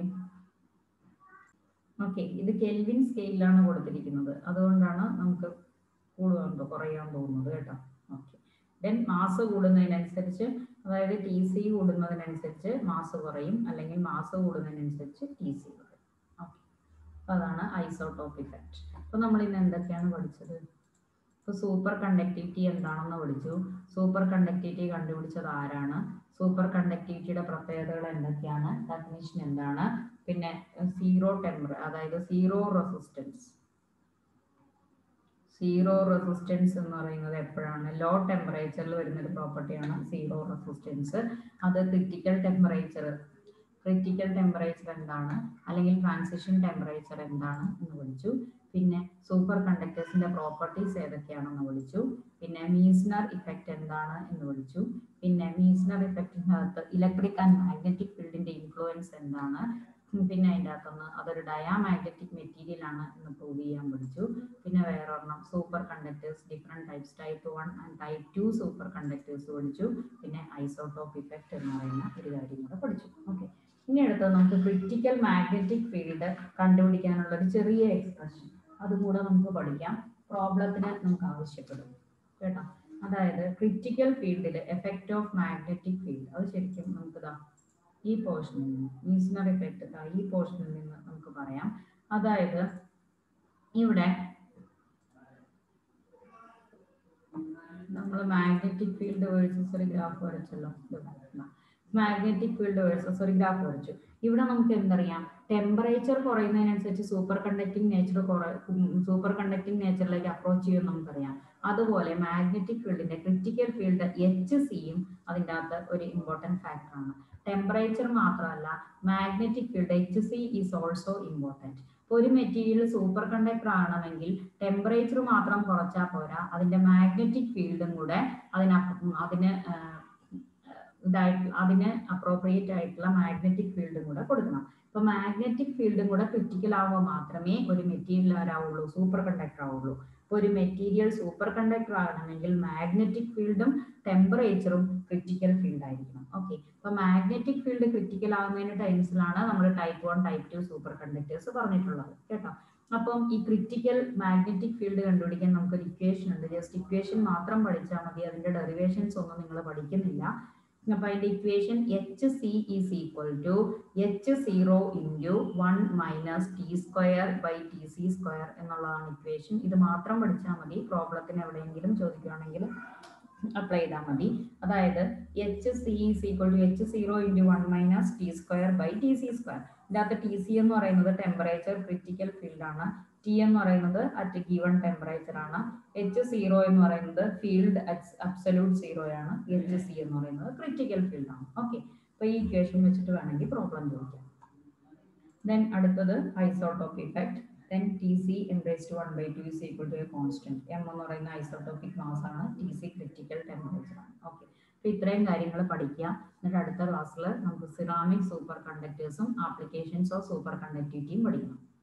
ഓക്കെ ഇത് കെൽവിൻ സ്കെയിലാണ് കൊടുത്തിരിക്കുന്നത് അതുകൊണ്ടാണ് നമുക്ക് കൂടുവാൻ കുറയാൻ പോകുന്നത് കേട്ടോ ഓക്കെ ദെൻ മാസ് കൂടുന്നതിനനുസരിച്ച് അതായത് ടി സി കൂടുന്നതിനനുസരിച്ച് മാസ് കുറയും അല്ലെങ്കിൽ മാസ് കൂടുന്നതിനനുസരിച്ച് ടി സി കുറയും ഓക്കെ അപ്പോൾ അതാണ് ഐസോട്ടോപ്പ് ഇഫക്റ്റ് അപ്പോൾ നമ്മൾ ഇന്ന് എന്തൊക്കെയാണ് പഠിച്ചത് ഇപ്പോൾ സൂപ്പർ കണ്ടക്ടിവിറ്റി എന്താണെന്ന് പഠിച്ചു സൂപ്പർ കണ്ടക്ടിവിറ്റി കണ്ടുപിടിച്ചത് ആരാണ് സൂപ്പർ കണ്ടക്ടിവിറ്റിയുടെ പ്രത്യേകതകൾ എന്തൊക്കെയാണ് ഡെഫിനിഷൻ എന്താണ് പിന്നെ സീറോ ടെമ്പർ അതായത് സീറോ റെസിസ്റ്റൻസ് സീറോ റെസിസ്റ്റൻസ് എന്ന് പറയുന്നത് എപ്പോഴാണ് ലോ ടെമ്പറേച്ചറിൽ വരുന്ന ഒരു പ്രോപ്പർട്ടിയാണ് സീറോ റെസിസ്റ്റൻസ് അത് ക്രിറ്റിക്കൽ ടെമ്പറേച്ചർ ക്രിറ്റിക്കൽ ടെമ്പറേച്ചർ എന്താണ് അല്ലെങ്കിൽ ട്രാൻസിഷൻ ടെമ്പറേച്ചർ എന്താണ് എന്ന് പഠിച്ചു പിന്നെ സൂപ്പർ കണ്ടക്ടേഴ്സിന്റെ പ്രോപ്പർട്ടീസ് ഏതൊക്കെയാണെന്ന് പഠിച്ചു പിന്നെ മീസ്നർ ഇഫക്റ്റ് എന്താണ് എന്ന് പഠിച്ചു പിന്നെ മീസ്നർ ഇഫക്റ്റിന്റെ അകത്ത് ഇലക്ട്രിക് ആൻഡ് മാഗ്നറ്റിക് ഫീൽഡിന്റെ ഇൻഫ്ലുവൻസ് എന്താണ് പിന്നെ അതിൻ്റെ അകത്തുനിന്ന് അതൊരു ഡയാമാഗ്നറ്റിക് മെറ്റീരിയൽ ആണ് എന്ന് പ്രൂവ് ചെയ്യാൻ പഠിച്ചു പിന്നെ വേറൊരെണ്ണം superconductors different types type one and type two superconductors പഠിച്ചു പിന്നെ ഐസോട്ടോപ്പ് ഇഫക്റ്റ് എന്ന് പറയുന്ന ഒരു കാര്യം കൂടെ പഠിച്ചു ഓക്കെ ഇനി അടുത്തത് നമുക്ക് ക്രിറ്റിക്കൽ മാഗ്നറ്റിക് ഫീൽഡ് കണ്ടുപിടിക്കാനുള്ള ഒരു ചെറിയ എക്സ്പ്രഷൻ അതും കൂടെ നമുക്ക് പഠിക്കാം പ്രോബ്ലത്തിന് നമുക്ക് ആവശ്യപ്പെടും കേട്ടോ അതായത് ക്രിറ്റിക്കൽ ഫീൽഡിൽ എഫക്റ്റ് ഓഫ് മാഗ്നറ്റിക് ഫീൽഡ് അത് ശരിക്കും നമുക്ക് ഇതാ ഈ പോർഷനിൽ നിന്ന് മീസ്നർ ഇഫക്റ്റ് ഇതാ ഈ പോർഷനിൽ നിന്ന് നമുക്ക് പറയാം അതായത് ഇവിടെ നമ്മൾ മാഗ്നറ്റിക് ഫീൽഡ് വേഴ്സസ് ഒരു ഗ്രാഫ് വരച്ചല്ലോ മാഗ്നറ്റിക് ഫീൽഡ് വേഴ്സസ് ഒരു ഗ്രാഫ് വരച്ചു ഇവിടെ നമുക്ക് എന്തറിയാം ടെമ്പറേച്ചർ കുറയുന്നതിനനുസരിച്ച് superconducting nature superconducting നേച്ചറിലേക്ക് അപ്രോച്ച് ചെയ്യുമെന്ന് നമുക്കറിയാം അതുപോലെ മാഗ്നറ്റിക് ഫീൽഡിന്റെ ക്രിറ്റിക്കൽ ഫീൽഡ് എച്ച് സിയും അതിൻ്റെ അകത്ത് ഒരു ഇമ്പോർട്ടൻറ്റ് ഫാക്ടറാണ് ടെമ്പറേച്ചർ മാത്രമല്ല magnetic field H C is also important ഇപ്പോൾ ഒരു മെറ്റീരിയൽ സൂപ്പർ കണ്ടക്ടർ ആണെങ്കിൽ ടെമ്പറേച്ചർ മാത്രം കുറച്ചാൽ പോരാ അതിന്റെ മാഗ്നറ്റിക് ഫീൽഡും കൂടെ അതിന് അതിന് ഇതായിട്ട് അതിന് അപ്രോപ്രിയേറ്റ് ആയിട്ടുള്ള മാഗ്നറ്റിക് ഫീൽഡും കൂടെ കൊടുക്കണം ഇപ്പൊ മാഗ്നറ്റിക് ഫീൽഡും കൂടെ ക്രിറ്റിക്കൽ ആവുമ്പോൾ മാത്രമേ ഒരു മെറ്റീരിയൽ ആരാവുള്ളൂ സൂപ്പർ കണ്ടക്ടർ ആവുള്ളൂ ഇപ്പോൾ ഒരു മെറ്റീരിയൽ സൂപ്പർ കണ്ടക്ടർ ആകണമെങ്കിൽ മാഗ്നറ്റിക് ഫീൽഡും ടെമ്പറേച്ചറും ക്രിറ്റിക്കൽ ഫീൽഡ് ആയിരിക്കണം ഓക്കെ അപ്പൊ മാഗ്നറ്റിക് ഫീൽഡ് ക്രിറ്റിക്കൽ ആകുന്നതിന് ടൈംസിലാണ് നമ്മൾ type one type two superconductors പറഞ്ഞിട്ടുള്ളത് കേട്ടോ അപ്പം ഈ ക്രിറ്റിക്കൽ മാഗ്നറ്റിക് ഫീൽഡ് കണ്ടുപിടിക്കാൻ നമുക്കൊരു ഇക്വേഷൻ ഉണ്ട് ജസ്റ്റ് ഇക്വേഷൻ മാത്രം പഠിച്ചാൽ മതി അതിന്റെ ഡെറിവേഷൻസ് ഒന്നും നിങ്ങൾ പഠിക്കുന്നില്ല അപ്പൊ അതിന്റെ equation H C is equal to H zero into one minus T square by T C square എന്നുള്ളതാണ് ഇക്വേഷൻ ഇത് മാത്രം പഠിച്ചാൽ മതി പ്രോബ്ലത്തിന് എവിടെയെങ്കിലും ചോദിക്കുകയാണെങ്കിൽ അപ്ലൈ ചെയ്താൽ മതി അതായത് H C is equal to H zero into one minus T square by T C square ഇതിനകത്ത് ടി സി എന്ന് പറയുന്നത് ടെമ്പറേച്ചർ ക്രിറ്റിക്കൽ ഫീൽഡ് ആണ് ടി എന്ന് പറയുന്നത് അറ്റ് ഗിവൺ ടെമ്പറേച്ചർ ആണ് എച്ച് സീറോ എന്ന് പറയുന്നത് ഫീൽഡ് അബ്സല്യൂട്ട് സീറോ ആണ് എച്ച് സി എന്ന് പറയുന്നത് ക്രിറ്റിക്കൽ ഫീൽഡ് ആണ് ഓക്കെ അപ്പൊ ഈ ഇക്വേഷൻ വെച്ചിട്ട് വേണമെങ്കിൽ പ്രോബ്ലം ചോദിക്കാം ദെൻ അടുത്തത് isotope effect then T C N raise to one by two is equal to a constant M എന്ന് പറയുന്ന ഐസോട്ടോപ്പിക് മാസ് ആണ് ടി സി ക്രിറ്റിക്കൽ ടെമ്പറേച്ചർ ആണ് ഓക്കെ അപ്പൊ ഇത്രയും കാര്യങ്ങൾ പഠിക്കുക എന്നിട്ട് അടുത്ത ക്ലാസ്സിൽ നമുക്ക് സിറാമിക് സൂപ്പർ കണ്ടക്ടേഴ്സും ആപ്ലിക്കേഷൻസ് ഓഫ് സൂപ്പർ കണ്ടക്ടിവിറ്റിയും പഠിക്കണം